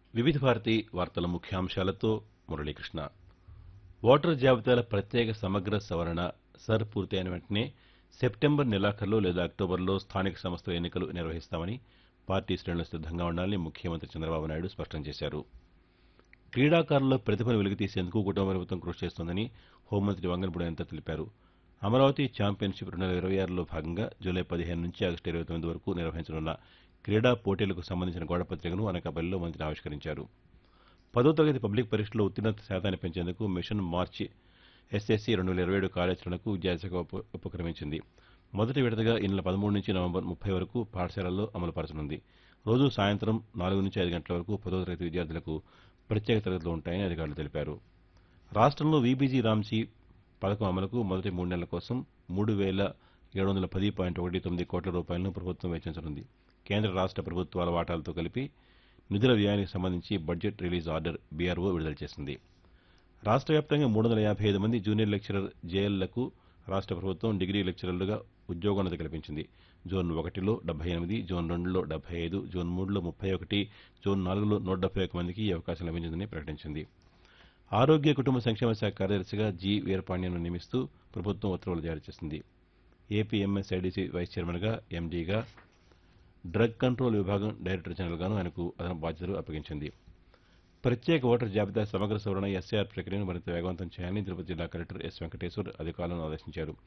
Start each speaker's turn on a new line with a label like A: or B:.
A: వివిధ భారతి వార్తల ముఖ్యాంశాలతో మురళీకృష్ణ ఓటరు జాబితాల ప్రత్యేక సమగ్ర సవరణ సర్ పూర్తయిన వెంటనే సెప్టెంబర్ నెలాఖరులో లేదా అక్టోబర్లో స్థానిక సంస్థల ఎన్నికలు నిర్వహిస్తామని పార్టీ శ్రేణులు సిద్దంగా ఉండాలని ముఖ్యమంత్రి చంద్రబాబు నాయుడు స్పష్టం చేశారు క్రీడాకారుల్లో ప్రతిభను వెలికితీసేందుకు కుటుంబ ప్రభుత్వం కృషి చేస్తోందని హోంమంత్రి వంగనపూడి అనిత తెలిపారు అమరావతి ఛాంపియన్షిప్ రెండు వేల ఇరవై ఆరులో భాగంగా జూలై పదిహేను నుంచి ఆగస్టు ఇరవై తొమ్మిది వరకు నిర్వహించనున్న క్రీడా పోటీలకు సంబంధించిన గోడపత్రికను అనకాపల్లిలో మంత్రి ఆవిష్కరించారు పదో తరగతి పబ్లిక్ పరీక్షలో ఉత్తీర్ణత శాతాన్ని పెంచేందుకు మిషన్ మార్చి ఎస్ఎస్సీ రెండు వేల ఇరవై ఏడు కార్యాచరణకు విద్యాశాఖ ఉప- ఉపక్రమించింది మొదటి విడతగా ఈ నెల పదమూడు నుంచి నవంబర్ ముప్పై వరకు పాఠశాలల్లో అమలు పరచనుంది రోజు సాయంత్రం నాలుగు నుంచి ఐదు గంటల వరకు పదో తరగతి విద్యార్థులకు ప్రత్యేక తరగతులు ఉంటాయని అధికారులు తెలిపారు రాష్ట్రంలో వీబీజీ రామ్జీ పథకం అమలుకు మొదటి మూడు నెలల కోసం మూడు వేల ఏడు వందల పది పాయింట్ ఒకటి తొమ్మిది కోట్ల రూపాయలను ప్రభుత్వం వెచ్చించనుంది కేంద్ర రాష్ట్ర ప్రభుత్వాల వాటాలతో కలిపి నిధుల వ్యయానికి సంబంధించి బడ్జెట్ రిలీజ్ ఆర్డర్ బీఆర్ఓ విడుదల చేసింది రాష్ట్ర వ్యాప్తంగా మూడు వందల యాభై ఐదు మంది జూనియర్ లెక్చరర్ జేఎల్లకు రాష్ట్ర ప్రభుత్వం డిగ్రీ లెక్చరర్లుగా ఉద్యోగోన్నతి కల్పించింది జోన్ ఒకటిలో డెబ్బై ఎనిమిది జోన్ రెండులో డెబ్బై ఐదు జోన్ మూడులో ముప్పై ఒకటి జోన్ నాలుగులో నూట డెబ్బై ఒక మందికి ఈ అవకాశం లభించిందని ప్రకటించింది ఆరోగ్య కుటుంబ సంక్షేమ శాఖ కార్యదర్శిగా జి వీరపాండ్యను నియమిస్తూ ప్రభుత్వం ఉత్తర్వులు జారీ చేసింది ఏపీఎంఎస్ఐడిసి వైస్ చైర్మన్గా ఎండీగా డ్రగ్ కంట్రోల్ విభాగం డైరెక్టర్ జనరల్గాను ఆయనకు అదనపు బాధ్యతలు అప్పగించింది ప్రత్యేక ఓటర్ జాబితా సమగ్ర సవరణ ఎస్ఐఆర్ ప్రక్రియను మరింత వేగవంతం చేయాలని తిరుపతి జిల్లా కలెక్టర్ ఎస్ వెంకటేశ్వర్ అధికారులను ఆదేశించారు